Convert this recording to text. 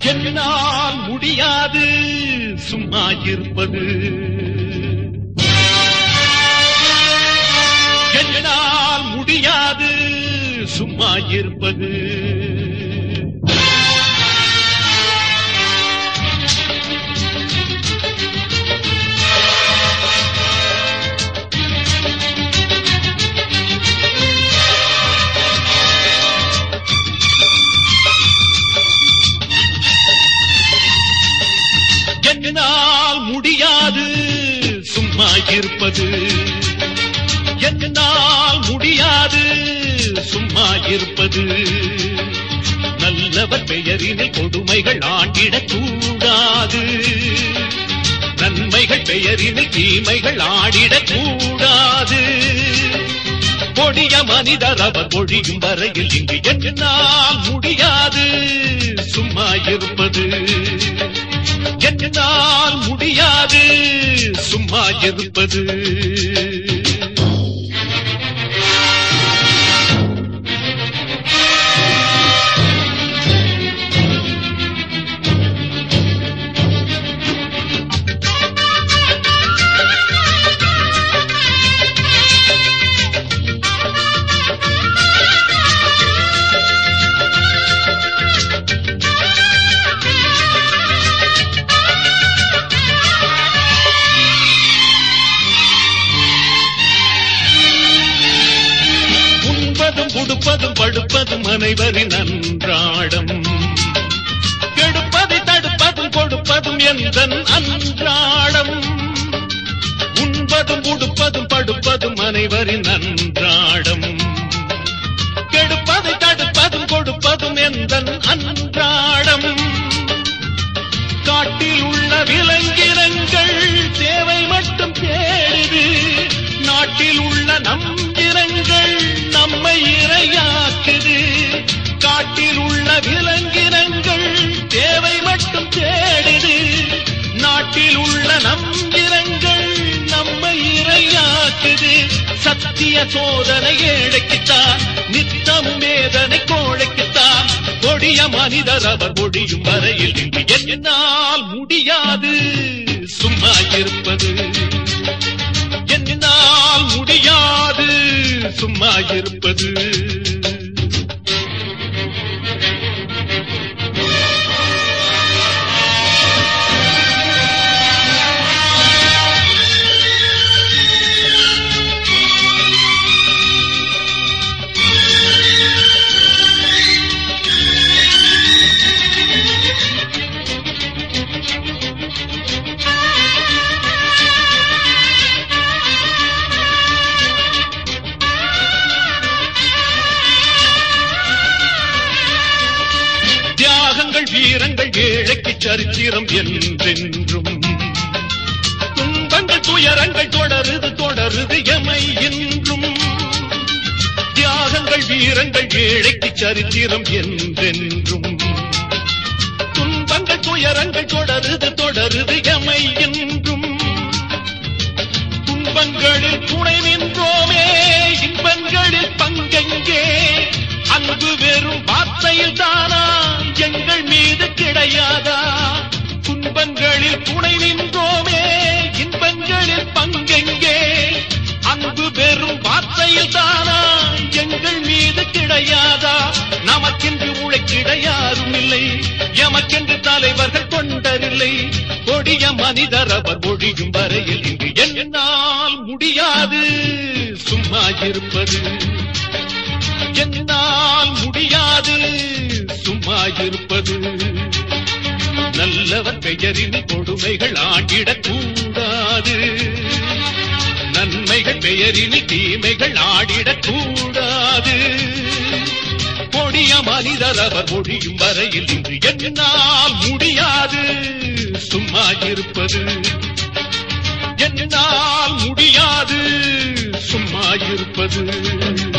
என்னால் முடியாது சும்மா இருப்பது என்னால் முடியாது சும்மா இருப்பது என்னால் முடியாது சும்மா இருப்பது என்னால் முடியாது சும்மா இருப்பது நல்லவர் பெயரினில் கொடுமைகள் ஆண்டிடக் கூடாது நன்மைகள் பெயரினில் தீமைகள் ஆடிடக் கூடாது கொடிய மனிதர் அவர் பொழியும் வரையில் இங்கு என்னால் முடியாது சும்மா இருப்பது என்னால் முடியாது சும்மா இருப்பது உண்பதும் உடுப்பதும் படுப்பதும் அனைவரின் அன்றாடம் கெடுப்பதை தடுப்பதும் கொடுப்பதும் எந்தன் அன்றாடம் உண்பதும் உடுப்பதும் படுப்பதும் அனைவரின் அன்றாடம் கெடுப்பதை தடுப்பதும் கொடுப்பதும் எந்தன் அன்றாடம் காட்டில் உள்ள விலங்கினங்கள் தேவை மட்டும் தேடுது நாட்டில் உள்ள நம்பினங்கள் நம்மை இரையாக்குது காட்டில் உள்ள விலங்கினங்கள் தேவை மட்டும் தேடுது நாட்டில் உள்ள நம்பினங்கள் நம்மை இரையாக்குது சத்திய சோதனை ஏழைக்குத்தான் நித்தம் வேதனை கோழைக்குத்தான் கொடிய மனிதர் அவர் ஒடியும் வரையில் இன்று என்னால் முடியாது சும்மா இருப்பது என்னால் முடியாது சும்மா இருப்பது தியாகங்கள் வீரங்கள் ஏழைக்கு சரித்திரம் என்றென்றும் துன்பங்கள் துயரங்கள் தொடருது தொடருது எமை என்றும் தியாகங்கள் வீரங்கள் ஏழைக்கு சரித்திரம் என்றென்றும் துன்பங்கள் துயரங்கள் தொடருது தொடருது எமை என்றும் துன்பங்களில் துணை நின்றோமே இன்பங்களில் பங்கெங்கே அன்பு வெறும் வார்த்தையில் தானா எங்கள் மீது கிடையாதா துன்பங்களில் துணை நின்றோமே இன்பங்களில் பங்கெங்கே அன்பு வெறும் வார்த்தையில் தானா எங்கள் மீது கிடையாதா நமக்கென்று உழைக்கிட யாரும் இல்லை எமக்கென்று தலைவர்கள் கொண்டரில்லை கொடிய மனிதர் அவர் ஒழியும் வரையில் இங்கு என்னால் முடியாது சும்மா இருப்பது என்னால் முடியாது சும்மா இருப்பது நல்லவர் பெயரில் கொடுமைகள் ஆண்டிடக் கூடாது நன்மைகள் பெயரில் தீமைகள் ஆடிடக் கூடாது கொடிய மனிதர் அவர் ஒழியும் வரையில் இன்று என்னால் முடியாது சும்மா இருப்பது என்னால் முடியாது சும்மா இருப்பது